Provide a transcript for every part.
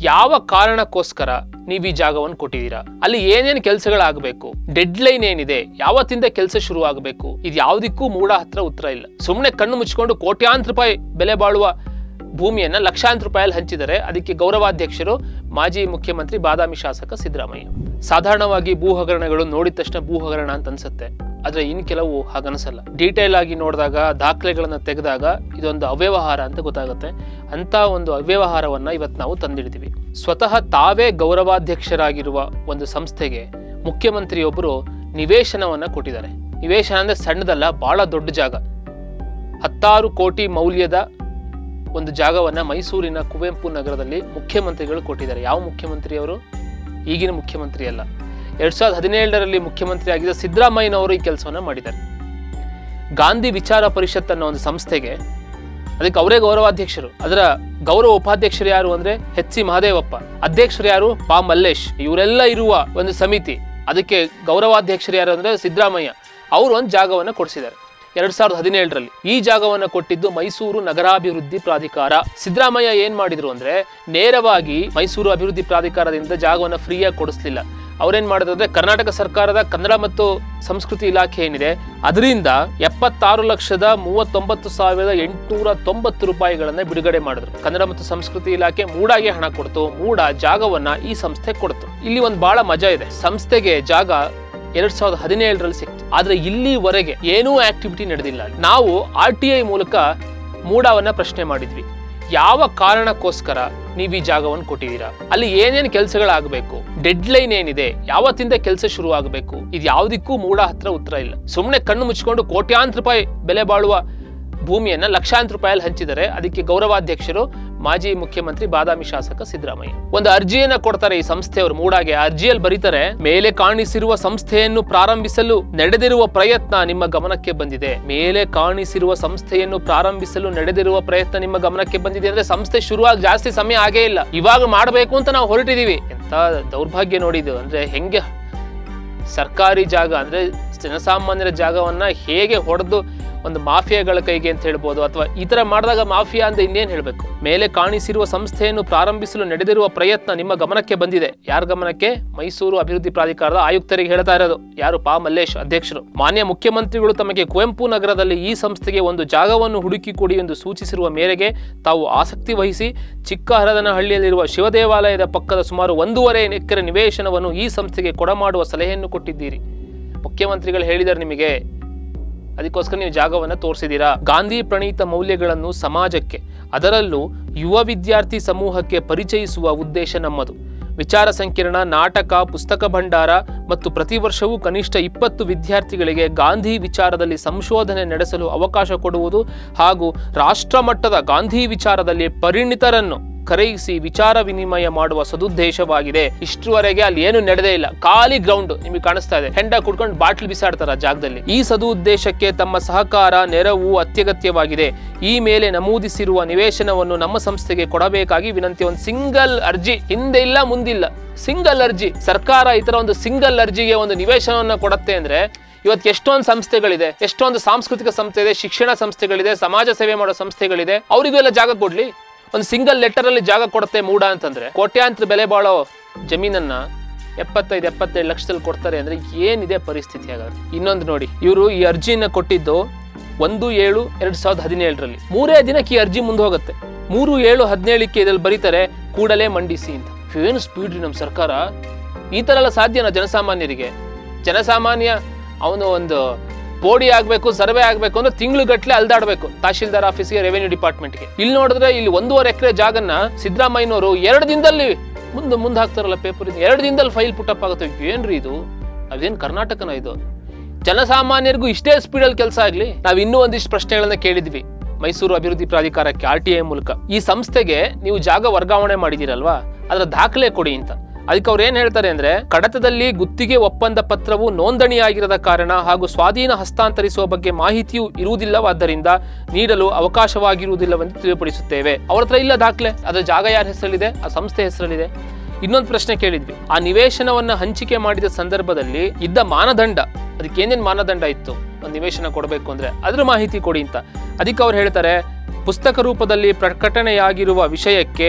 ಯಾವ ಕಾರಣಕ್ಕೋಸ್ಕರ ನೀವು ಈ ಜಾಗವನ್ನು ಕೊಟ್ಟಿದ್ದೀರಾ ಅಲ್ಲಿ ಏನೇನು ಕೆಲಸಗಳಾಗಬೇಕು ಡೆಡ್ ಲೈನ್ ಏನಿದೆ ಯಾವತ್ತಿಂದ ಕೆಲಸ ಶುರು ಆಗಬೇಕು ಇದು ಯಾವುದಕ್ಕೂ ಮೂಡ ಹತ್ರ ಉತ್ತರ ಇಲ್ಲ ಸುಮ್ಮನೆ ಕಣ್ಣು ಮುಚ್ಕೊಂಡು ಕೋಟ್ಯಾಂತರ ರೂಪಾಯಿ ಬೆಲೆ ಬಾಳುವ ಭೂಮಿಯನ್ನ ಲಕ್ಷಾಂತರ ರೂಪಾಯಲ್ಲಿ ಹಂಚಿದರೆ ಅದಕ್ಕೆ ಗೌರವಾಧ್ಯಕ್ಷರು ಮಾಜಿ ಮುಖ್ಯಮಂತ್ರಿ ಬಾದಾಮಿ ಶಾಸಕ ಸಿದ್ದರಾಮಯ್ಯ ಸಾಧಾರಣವಾಗಿ ಭೂ ಹಗರಣಗಳು ನೋಡಿದ ತಕ್ಷಣ ಭೂ ಹಗರಣ ಅಂತ ಅನ್ಸುತ್ತೆ ಆದ್ರೆ ಇನ್ ಕೆಲವು ಹಾಗನ್ಸಲ್ಲ ಡೀಟೇಲ್ ಆಗಿ ನೋಡಿದಾಗ ದಾಖಲೆಗಳನ್ನ ತೆಗೆದಾಗ ಇದೊಂದು ಅವ್ಯವಹಾರ ಅಂತ ಗೊತ್ತಾಗುತ್ತೆ ಅಂತ ಒಂದು ಅವ್ಯವಹಾರವನ್ನ ಇವತ್ತು ನಾವು ತಂದಿಡ್ತೀವಿ ಸ್ವತಃ ತಾವೇ ಗೌರವಾಧ್ಯಕ್ಷರಾಗಿರುವ ಒಂದು ಸಂಸ್ಥೆಗೆ ಮುಖ್ಯಮಂತ್ರಿಯೊಬ್ಬರು ನಿವೇಶನವನ್ನ ಕೊಟ್ಟಿದ್ದಾರೆ ನಿವೇಶನ ಅಂದ್ರೆ ಸಣ್ಣದಲ್ಲ ಬಹಳ ದೊಡ್ಡ ಜಾಗ ಹತ್ತಾರು ಕೋಟಿ ಮೌಲ್ಯದ ಒಂದು ಜಾಗವನ್ನ ಮೈಸೂರಿನ ಕುವೆಂಪು ನಗರದಲ್ಲಿ ಮುಖ್ಯಮಂತ್ರಿಗಳು ಕೊಟ್ಟಿದ್ದಾರೆ ಯಾವ ಮುಖ್ಯಮಂತ್ರಿ ಅವರು ಈಗಿನ ಮುಖ್ಯಮಂತ್ರಿ ಅಲ್ಲ ಎರಡ್ ಸಾವಿರದ ಹದಿನೇಳರಲ್ಲಿ ಮುಖ್ಯಮಂತ್ರಿ ಆಗಿದ್ದ ಸಿದ್ದರಾಮಯ್ಯನವರು ಈ ಕೆಲಸವನ್ನ ಮಾಡಿದ್ದಾರೆ ಗಾಂಧಿ ವಿಚಾರ ಪರಿಷತ್ ಅನ್ನೋ ಒಂದು ಸಂಸ್ಥೆಗೆ ಅದಕ್ಕೆ ಅವರೇ ಗೌರವಾಧ್ಯಕ್ಷರು ಅದರ ಗೌರವ ಉಪಾಧ್ಯಕ್ಷರು ಯಾರು ಅಂದ್ರೆ ಎಚ್ ಸಿ ಮಹದೇವಪ್ಪ ಅಧ್ಯಕ್ಷರು ಯಾರು ಪಾ ಮಲ್ಲೇಶ್ ಇವರೆಲ್ಲ ಇರುವ ಒಂದು ಸಮಿತಿ ಅದಕ್ಕೆ ಗೌರವಾಧ್ಯಕ್ಷರು ಯಾರು ಅಂದ್ರೆ ಸಿದ್ದರಾಮಯ್ಯ ಅವರು ಒಂದು ಜಾಗವನ್ನು ಕೊಡಿಸಿದ್ದಾರೆ ಎರಡ್ ಸಾವಿರದ ಹದಿನೇಳರಲ್ಲಿ ಈ ಜಾಗವನ್ನು ಕೊಟ್ಟಿದ್ದು ಮೈಸೂರು ನಗರಾಭಿವೃದ್ಧಿ ಪ್ರಾಧಿಕಾರ ಸಿದ್ದರಾಮಯ್ಯ ಏನ್ ಮಾಡಿದ್ರು ಅಂದ್ರೆ ನೇರವಾಗಿ ಮೈಸೂರು ಅಭಿವೃದ್ಧಿ ಪ್ರಾಧಿಕಾರದಿಂದ ಜಾಗವನ್ನು ಫ್ರೀಯಾಗಿ ಕೊಡಿಸ್ಲಿಲ್ಲ ಅವ್ರೇನ್ ಮಾಡಿದ್ರು ಅಂದ್ರೆ ಕರ್ನಾಟಕ ಸರ್ಕಾರದ ಕನ್ನಡ ಮತ್ತು ಸಂಸ್ಕೃತಿ ಇಲಾಖೆ ಏನಿದೆ ಅದರಿಂದ ಎಪ್ಪತ್ತಾರು ಲಕ್ಷದ ಮೂವತ್ತೊಂಬತ್ತು ಸಾವಿರದ ಎಂಟುನೂರ ತೊಂಬತ್ತು ರೂಪಾಯಿಗಳನ್ನ ಬಿಡುಗಡೆ ಮಾಡಿದ್ರು ಕನ್ನಡ ಮತ್ತು ಸಂಸ್ಕೃತಿ ಇಲಾಖೆ ಮೂಡಾಗೆ ಹಣ ಕೊಡ್ತು ಮೂಡ ಜಾಗವನ್ನ ಈ ಸಂಸ್ಥೆ ಕೊಡ್ತು ಇಲ್ಲಿ ಒಂದು ಬಹಳ ಮಜಾ ಇದೆ ಸಂಸ್ಥೆಗೆ ಜಾಗ ಎರಡ್ ಸಾವಿರದ ಹದಿನೇಳರಲ್ಲಿ ಸಿಕ್ತು ಆದ್ರೆ ಇಲ್ಲಿವರೆಗೆ ಏನೂ ಆಕ್ಟಿವಿಟಿ ನಡೆದಿಲ್ಲ ನಾವು ಆರ್ ಟಿ ಐ ಮೂಲಕ ಮೂಡವನ್ನ ಪ್ರಶ್ನೆ ಮಾಡಿದ್ವಿ ಯಾವ ಕಾರಣಕ್ಕೋಸ್ಕರ ನೀವು ಈ ಜಾಗವನ್ನು ಕೊಟ್ಟಿದ್ದೀರಾ ಅಲ್ಲಿ ಏನೇನು ಕೆಲಸಗಳಾಗಬೇಕು ಡೆಡ್ ಲೈನ್ ಏನಿದೆ ಯಾವತ್ತಿಂದ ಕೆಲಸ ಶುರು ಆಗಬೇಕು ಇದು ಯಾವುದಕ್ಕೂ ಮೂಡ ಹತ್ರ ಉತ್ತರ ಇಲ್ಲ ಸುಮ್ಮನೆ ಕಣ್ಣು ಮುಚ್ಕೊಂಡು ಕೋಟ್ಯಾಂತರ ರೂಪಾಯಿ ಬೆಲೆ ಬಾಳುವ ಭೂಮಿಯನ್ನ ಲಕ್ಷಾಂತರ ರೂಪಾಯಲ್ಲಿ ಹಂಚಿದರೆ ಅದಕ್ಕೆ ಗೌರವಾಧ್ಯಕ್ಷರು ಮಾಜಿ ಮುಖ್ಯಮಂತ್ರಿ ಬಾದಾಮಿ ಶಾಸಕ ಸಿದ್ದರಾಮಯ್ಯ ಒಂದು ಅರ್ಜಿಯನ್ನ ಕೊಡ್ತಾರೆ ಈ ಸಂಸ್ಥೆಯವರು ಮೂಡಾಗೆ ಆ ಅರ್ಜಿಯಲ್ಲಿ ಬರೀತಾರೆ ಮೇಲೆ ಕಾಣಿಸಿರುವ ಸಂಸ್ಥೆಯನ್ನು ಪ್ರಾರಂಭಿಸಲು ನಡೆದಿರುವ ಪ್ರಯತ್ನ ನಿಮ್ಮ ಗಮನಕ್ಕೆ ಬಂದಿದೆ ಮೇಲೆ ಕಾಣಿಸಿರುವ ಸಂಸ್ಥೆಯನ್ನು ಪ್ರಾರಂಭಿಸಲು ನಡೆದಿರುವ ಪ್ರಯತ್ನ ನಿಮ್ಮ ಗಮನಕ್ಕೆ ಬಂದಿದೆ ಅಂದ್ರೆ ಸಂಸ್ಥೆ ಶುರುವಾಗಿ ಜಾಸ್ತಿ ಸಮಯ ಆಗೇ ಇಲ್ಲ ಇವಾಗ ಮಾಡಬೇಕು ಅಂತ ನಾವು ಹೊರಟಿದೀವಿ ಎಂತ ದೌರ್ಭಾಗ್ಯ ನೋಡಿದ್ದು ಅಂದ್ರೆ ಹೆಂಗೆ ಸರ್ಕಾರಿ ಜಾಗ ಅಂದ್ರೆ ಜನಸಾಮಾನ್ಯರ ಜಾಗವನ್ನ ಹೇಗೆ ಹೊಡೆದು ಒಂದು ಮಾಫಿಯಾಗಳ ಕೈಗೆ ಅಂತ ಹೇಳ್ಬೋದು ಅಥವಾ ಈ ತರ ಮಾಡಿದಾಗ ಮಾಫಿಯಾ ಅಂತ ಇನ್ನೇನು ಹೇಳಬೇಕು ಮೇಲೆ ಕಾಣಿಸಿರುವ ಸಂಸ್ಥೆಯನ್ನು ಪ್ರಾರಂಭಿಸಲು ನಡೆದಿರುವ ಪ್ರಯತ್ನ ನಿಮ್ಮ ಗಮನಕ್ಕೆ ಬಂದಿದೆ ಯಾರ ಗಮನಕ್ಕೆ ಮೈಸೂರು ಅಭಿವೃದ್ಧಿ ಪ್ರಾಧಿಕಾರದ ಆಯುಕ್ತರಿಗೆ ಹೇಳ್ತಾ ಇರೋದು ಯಾರು ಪಾ ಮಲ್ಲೇಶ್ ಅಧ್ಯಕ್ಷರು ಮಾನ್ಯ ಮುಖ್ಯಮಂತ್ರಿಗಳು ತಮಗೆ ಕುವೆಂಪು ನಗರದಲ್ಲಿ ಈ ಸಂಸ್ಥೆಗೆ ಒಂದು ಜಾಗವನ್ನು ಹುಡುಕಿ ಕೊಡಿ ಎಂದು ಸೂಚಿಸಿರುವ ಮೇರೆಗೆ ತಾವು ಆಸಕ್ತಿ ವಹಿಸಿ ಚಿಕ್ಕಹರದನಹಳ್ಳಿಯಲ್ಲಿರುವ ಶಿವದೇವಾಲಯದ ಪಕ್ಕದ ಸುಮಾರು ಒಂದೂವರೆ ಎಕರೆ ನಿವೇಶನವನ್ನು ಈ ಸಂಸ್ಥೆಗೆ ಕೊಡಮಾಡುವ ಸಲಹೆಯನ್ನು ಕೊಟ್ಟಿದ್ದೀರಿ ಮುಖ್ಯಮಂತ್ರಿಗಳು ಹೇಳಿದ್ದಾರೆ ನಿಮಗೆ ಅದಕ್ಕೋಸ್ಕರ ನೀವು ಜಾಗವನ್ನು ತೋರಿಸಿದ್ದೀರಾ ಗಾಂಧಿ ಪ್ರಣೀತ ಮೌಲ್ಯಗಳನ್ನು ಸಮಾಜಕ್ಕೆ ಅದರಲ್ಲೂ ಯುವ ವಿದ್ಯಾರ್ಥಿ ಸಮೂಹಕ್ಕೆ ಪರಿಚಯಿಸುವ ಉದ್ದೇಶ ನಮ್ಮದು ವಿಚಾರ ಸಂಕಿರಣ ನಾಟಕ ಪುಸ್ತಕ ಭಂಡಾರ ಮತ್ತು ಪ್ರತಿ ವರ್ಷವೂ ಕನಿಷ್ಠ ಇಪ್ಪತ್ತು ವಿದ್ಯಾರ್ಥಿಗಳಿಗೆ ಗಾಂಧಿ ವಿಚಾರದಲ್ಲಿ ಸಂಶೋಧನೆ ನಡೆಸಲು ಅವಕಾಶ ಕೊಡುವುದು ಹಾಗೂ ರಾಷ್ಟ್ರಮಟ್ಟದ ಗಾಂಧಿ ವಿಚಾರದಲ್ಲಿ ಪರಿಣಿತರನ್ನು ಕರೆಯಿಸಿ ವಿಚಾರ ವಿನಿಮಯ ಮಾಡುವ ಸದುದ್ದೇಶವಾಗಿದೆ ಇಷ್ಟರವರೆಗೆ ಅಲ್ಲಿ ಏನು ನಡೆದೇ ಇಲ್ಲ ಖಾಲಿ ಗ್ರೌಂಡ್ ನಿಮಗೆ ಕಾಣಿಸ್ತಾ ಇದೆ ಹೆಂಡ ಕುಡ್ಕೊಂಡು ಬಾಟ್ಲ್ ಬಿಸಾಡ್ತಾರ ಆ ಜಾಗದಲ್ಲಿ ಈ ಸದುದ್ದೇಶಕ್ಕೆ ತಮ್ಮ ಸಹಕಾರ ನೆರವು ಅತ್ಯಗತ್ಯವಾಗಿದೆ ಈ ಮೇಲೆ ನಮೂದಿಸಿರುವ ನಿವೇಶನವನ್ನು ನಮ್ಮ ಸಂಸ್ಥೆಗೆ ಕೊಡಬೇಕಾಗಿ ವಿನಂತಿ ಒಂದು ಸಿಂಗಲ್ ಅರ್ಜಿ ಹಿಂದೆ ಇಲ್ಲ ಮುಂದಿಲ್ಲ ಸಿಂಗಲ್ ಅರ್ಜಿ ಸರ್ಕಾರ ಈ ತರ ಒಂದು ಸಿಂಗಲ್ ಅರ್ಜಿಗೆ ಒಂದು ನಿವೇಶನವನ್ನ ಕೊಡತ್ತೆ ಅಂದ್ರೆ ಇವತ್ತು ಎಷ್ಟೊಂದು ಸಂಸ್ಥೆಗಳಿದೆ ಎಷ್ಟೊಂದು ಸಾಂಸ್ಕೃತಿಕ ಸಂಸ್ಥೆ ಇದೆ ಶಿಕ್ಷಣ ಸಂಸ್ಥೆಗಳಿದೆ ಸಮಾಜ ಸೇವೆ ಮಾಡೋ ಸಂಸ್ಥೆಗಳಿದೆ ಅವರಿಗೂ ಎಲ್ಲ ಜಾಗ ಕೊಡ್ಲಿ ಒಂದು ಸಿಂಗಲ್ ಲೆಟರ್ ಅಲ್ಲಿ ಜಾಗ ಕೊಡುತ್ತೆ ಮೂಡ ಅಂತಂದ್ರೆ ಕೋಟ್ಯಾಂತರ ಬೆಲೆ ಬಾಳೋ ಜಮೀನನ್ನ ಎಪ್ಪತ್ತೈದು ಎಪ್ಪತ್ತೈದು ಲಕ್ಷದಲ್ಲಿ ಕೊಡ್ತಾರೆ ಅಂದ್ರೆ ಏನಿದೆ ಪರಿಸ್ಥಿತಿ ಹಾಗಾದ್ರೆ ಇನ್ನೊಂದು ನೋಡಿ ಇವರು ಈ ಅರ್ಜಿಯನ್ನ ಕೊಟ್ಟಿದ್ದು ಒಂದು ಏಳು ಎರಡ್ ಸಾವಿರದ ಹದಿನೇಳರಲ್ಲಿ ಮೂರೇ ದಿನಕ್ಕೆ ಈ ಅರ್ಜಿ ಮುಂದೆ ಹೋಗುತ್ತೆ ಮೂರು ಏಳು ಹದಿನೇಳಕ್ಕೆ ಇದ್ರಲ್ಲಿ ಬರೀತಾರೆ ಕೂಡಲೇ ಮಂಡಿಸಿ ಅಂತ ಏನು ಸ್ಪೀಡ್ ರೀ ನಮ್ಮ ಸರ್ಕಾರ ಈ ತರ ಎಲ್ಲ ಸಾಧ್ಯನಾ ಜನಸಾಮಾನ್ಯರಿಗೆ ಜನಸಾಮಾನ್ಯ ಅವನು ಒಂದು ಬೋಡಿ ಆಗ್ಬೇಕು ಸರ್ವೆ ಆಗ್ಬೇಕು ಅಂದ್ರೆ ತಿಂಗಳುಗಟ್ಲೆ ಅಲ್ದಾಡ್ಬೇಕು ತಹಶೀಲ್ದಾರ್ ಆಫೀಸ್ಗೆ ರೆವೆನ್ಯೂ ಡಿಪಾರ್ಟ್ಮೆಂಟ್ಗೆ ಇಲ್ಲಿ ನೋಡಿದ್ರೆ ಇಲ್ಲಿ ಒಂದೂವರೆ ಎಕರೆ ಜಾಗನ್ನ ಸಿದ್ದರಾಮಯ್ಯನವರು ಎರಡು ದಿನದಲ್ಲಿ ಮುಂದೆ ಮುಂದೆ ಹಾಕ್ತಾರಲ್ಲ ಪೇಪರ್ ಎರಡು ದಿನದಲ್ಲಿ ಫೈಲ್ ಪುಟಪ್ ಆಗುತ್ತೆ ಏನ್ರಿ ಇದು ಅದೇನು ಕರ್ನಾಟಕನ ಇದು ಜನಸಾಮಾನ್ಯರಿಗೂ ಇಷ್ಟೇ ಸ್ಪೀಡಲ್ಲಿ ಕೆಲಸ ಆಗ್ಲಿ ನಾವು ಇನ್ನೂ ಒಂದಿಷ್ಟು ಪ್ರಶ್ನೆಗಳನ್ನ ಕೇಳಿದ್ವಿ ಮೈಸೂರು ಅಭಿವೃದ್ಧಿ ಪ್ರಾಧಿಕಾರಕ್ಕೆ ಆರ್ ಟಿ ಐ ಮೂಲಕ ಈ ಸಂಸ್ಥೆಗೆ ನೀವು ಜಾಗ ವರ್ಗಾವಣೆ ಮಾಡಿದಿರಲ್ವಾ ಅದರ ದಾಖಲೆ ಕೊಡಿ ಅಂತ ಅದಕ್ಕೆ ಅವ್ರು ಏನ್ ಹೇಳ್ತಾರೆ ಅಂದ್ರೆ ಕಡತದಲ್ಲಿ ಗುತ್ತಿಗೆ ಒಪ್ಪಂದ ಪತ್ರವು ನೋಂದಣಿಯಾಗಿರದ ಕಾರಣ ಹಾಗೂ ಸ್ವಾಧೀನ ಹಸ್ತಾಂತರಿಸುವ ಬಗ್ಗೆ ಮಾಹಿತಿಯೂ ಇರುವುದಿಲ್ಲವಾದ್ದರಿಂದ ನೀಡಲು ಅವಕಾಶವಾಗಿರುವುದಿಲ್ಲವೆಂದು ತಿಳಿಪಡಿಸುತ್ತೇವೆ ಅವ್ರ ಹತ್ರ ಇಲ್ಲ ದಾಖಲೆ ಅದರ ಜಾಗ ಯಾರ ಹೆಸರಲ್ಲಿದೆ ಆ ಸಂಸ್ಥೆ ಹೆಸರಲ್ಲಿದೆ ಇನ್ನೊಂದು ಪ್ರಶ್ನೆ ಕೇಳಿದ್ವಿ ಆ ನಿವೇಶನವನ್ನ ಹಂಚಿಕೆ ಮಾಡಿದ ಸಂದರ್ಭದಲ್ಲಿ ಇದ್ದ ಮಾನದಂಡ ಅದಕ್ಕೆ ಏನೇನ್ ಮಾನದಂಡ ಇತ್ತು ಒಂದು ನಿವೇಶನ ಕೊಡಬೇಕು ಅಂದ್ರೆ ಅದ್ರ ಮಾಹಿತಿ ಕೊಡಿ ಅಂತ ಅದಕ್ಕೆ ಅವ್ರು ಹೇಳ್ತಾರೆ ಪುಸ್ತಕ ರೂಪದಲ್ಲಿ ಪ್ರಕಟಣೆಯಾಗಿರುವ ವಿಷಯಕ್ಕೆ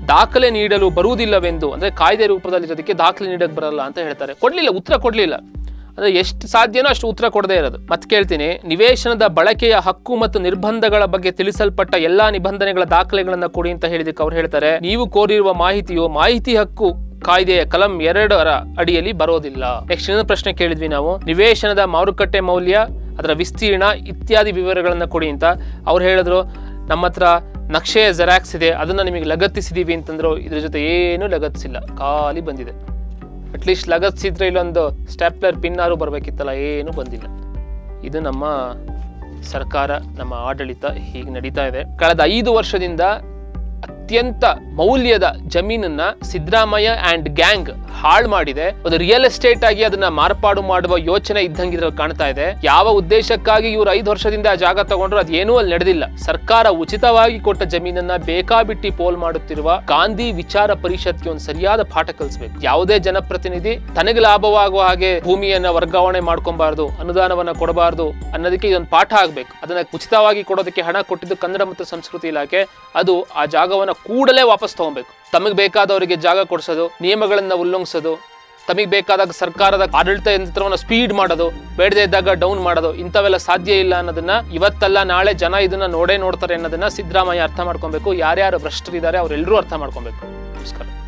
ದಾಖಲೆ ನೀಡಲು ಬರುವುದಿಲ್ಲವೆಂದು ಅಂದ್ರೆ ಕಾಯ್ದೆ ರೂಪದಲ್ಲಿರೋದಕ್ಕೆ ದಾಖಲೆ ನೀಡಕ್ ಬರಲ್ಲ ಅಂತ ಹೇಳ್ತಾರೆ ಕೊಡ್ಲಿಲ್ಲ ಉತ್ತರ ಕೊಡ್ಲಿಲ್ಲ ಅಂದ್ರೆ ಎಷ್ಟು ಸಾಧ್ಯನೋ ಅಷ್ಟು ಉತ್ತರ ಕೊಡದೇ ಇರೋದು ಮತ್ತೆ ಕೇಳ್ತೀನಿ ನಿವೇಶನದ ಬಳಕೆಯ ಹಕ್ಕು ಮತ್ತು ನಿರ್ಬಂಧಗಳ ಬಗ್ಗೆ ತಿಳಿಸಲ್ಪಟ್ಟ ಎಲ್ಲಾ ನಿಬಂಧನೆಗಳ ದಾಖಲೆಗಳನ್ನ ಕೊಡಿ ಅಂತ ಹೇಳಿದಕ್ಕೆ ಅವ್ರು ಹೇಳ್ತಾರೆ ನೀವು ಕೋರಿರುವ ಮಾಹಿತಿಯು ಮಾಹಿತಿ ಹಕ್ಕು ಕಾಯ್ದೆಯ ಕಲಂ ಎರಡರ ಅಡಿಯಲ್ಲಿ ಬರೋದಿಲ್ಲ ನೆಕ್ಸ್ಟ್ ಇನ್ನೊಂದು ಪ್ರಶ್ನೆ ಕೇಳಿದ್ವಿ ನಾವು ನಿವೇಶನದ ಮಾರುಕಟ್ಟೆ ಮೌಲ್ಯ ಅದರ ವಿಸ್ತೀರ್ಣ ಇತ್ಯಾದಿ ವಿವರಗಳನ್ನ ಕೊಡಿ ಅಂತ ಅವ್ರು ಹೇಳಿದ್ರು ನಮ್ಮ ಹತ್ರ ನಕ್ಷೆಯ ಜೆರಾಕ್ಸ್ ಇದೆ ಅದನ್ನ ನಿಮಗೆ ಲಗತ್ತಿಸಿದೀವಿ ಅಂತಂದ್ರು ಇದ್ರ ಜೊತೆ ಏನೂ ಲಗತ್ತಿಸಿಲ್ಲ ಖಾಲಿ ಬಂದಿದೆ ಅಟ್ಲೀಸ್ಟ್ ಲಗತ್ತಿಸಿದ್ರೆ ಇಲ್ಲೊಂದು ಸ್ಟ್ಯಾಪ್ಲರ್ ಪಿನ್ನಾರು ಬರಬೇಕಿತ್ತಲ್ಲ ಏನೂ ಬಂದಿಲ್ಲ ಇದು ನಮ್ಮ ಸರ್ಕಾರ ನಮ್ಮ ಆಡಳಿತ ಹೀಗೆ ನಡೀತಾ ಇದೆ ಕಳೆದ ಐದು ವರ್ಷದಿಂದ ಅತ್ಯಂತ ಮೌಲ್ಯದ ಜಮೀನನ್ನ ಸಿದ್ದರಾಮಯ್ಯ ಅಂಡ್ ಗ್ಯಾಂಗ್ ಹಾಳು ಮಾಡಿದೆ ಒಂದು ರಿಯಲ್ ಎಸ್ಟೇಟ್ ಆಗಿ ಅದನ್ನ ಮಾರ್ಪಾಡು ಮಾಡುವ ಯೋಚನೆ ಇದ್ದಂಗೆ ಇದ್ರಲ್ಲಿ ಕಾಣ್ತಾ ಇದೆ ಯಾವ ಉದ್ದೇಶಕ್ಕಾಗಿ ಇವರು ಐದು ವರ್ಷದಿಂದ ಆ ಜಾಗ ತಗೊಂಡ್ರು ಅದೇನೂ ಅಲ್ಲಿ ನಡೆದಿಲ್ಲ ಸರ್ಕಾರ ಉಚಿತವಾಗಿ ಕೊಟ್ಟ ಜಮೀನನ್ನ ಬೇಕಾಬಿಟ್ಟಿ ಪೋಲ್ ಮಾಡುತ್ತಿರುವ ಗಾಂಧಿ ವಿಚಾರ ಪರಿಷತ್ಗೆ ಒಂದು ಸರಿಯಾದ ಪಾಠ ಕಲಿಸ್ಬೇಕು ಯಾವುದೇ ಜನಪ್ರತಿನಿಧಿ ತನಗೆ ಲಾಭವಾಗುವ ಹಾಗೆ ಭೂಮಿಯನ್ನ ವರ್ಗಾವಣೆ ಮಾಡ್ಕೊಬಾರ್ದು ಅನುದಾನವನ್ನ ಕೊಡಬಾರ್ದು ಅನ್ನೋದಕ್ಕೆ ಇದೊಂದು ಪಾಠ ಆಗ್ಬೇಕು ಅದನ್ನ ಉಚಿತವಾಗಿ ಕೊಡೋದಕ್ಕೆ ಹಣ ಕೊಟ್ಟಿದ್ದು ಕನ್ನಡ ಮತ್ತು ಸಂಸ್ಕೃತಿ ಇಲಾಖೆ ಅದು ಆ ಜಾಗವನ್ನ ಕೂಡಲೇ ವಾಪಸ್ ತಗೊಬೇಕು ತಮಗೆ ಬೇಕಾದವರಿಗೆ ಜಾಗ ಕೊಡಿಸೋದು ನಿಯಮಗಳನ್ನ ಉಲ್ಲಂಘಿಸೋದು ತಮಗೆ ಬೇಕಾದಾಗ ಸರ್ಕಾರದ ಆಡಳಿತ ಯಂತ್ರವನ್ನು ಸ್ಪೀಡ್ ಮಾಡೋದು ಬೇಡದೇ ಇದ್ದಾಗ ಡೌನ್ ಮಾಡೋದು ಇಂಥವೆಲ್ಲ ಸಾಧ್ಯ ಇಲ್ಲ ಅನ್ನೋದನ್ನ ಇವತ್ತಲ್ಲ ನಾಳೆ ಜನ ಇದನ್ನ ನೋಡೇ ನೋಡ್ತಾರೆ ಅನ್ನೋದನ್ನ ಸಿದ್ದರಾಮಯ್ಯ ಅರ್ಥ ಮಾಡ್ಕೊಬೇಕು ಯಾರ್ಯಾರು ಭ್ರಷ್ಟರಿದ್ದಾರೆ ಅವರೆಲ್ಲರೂ ಅರ್ಥ ಮಾಡ್ಕೊಬೇಕು ನಮಸ್ಕಾರ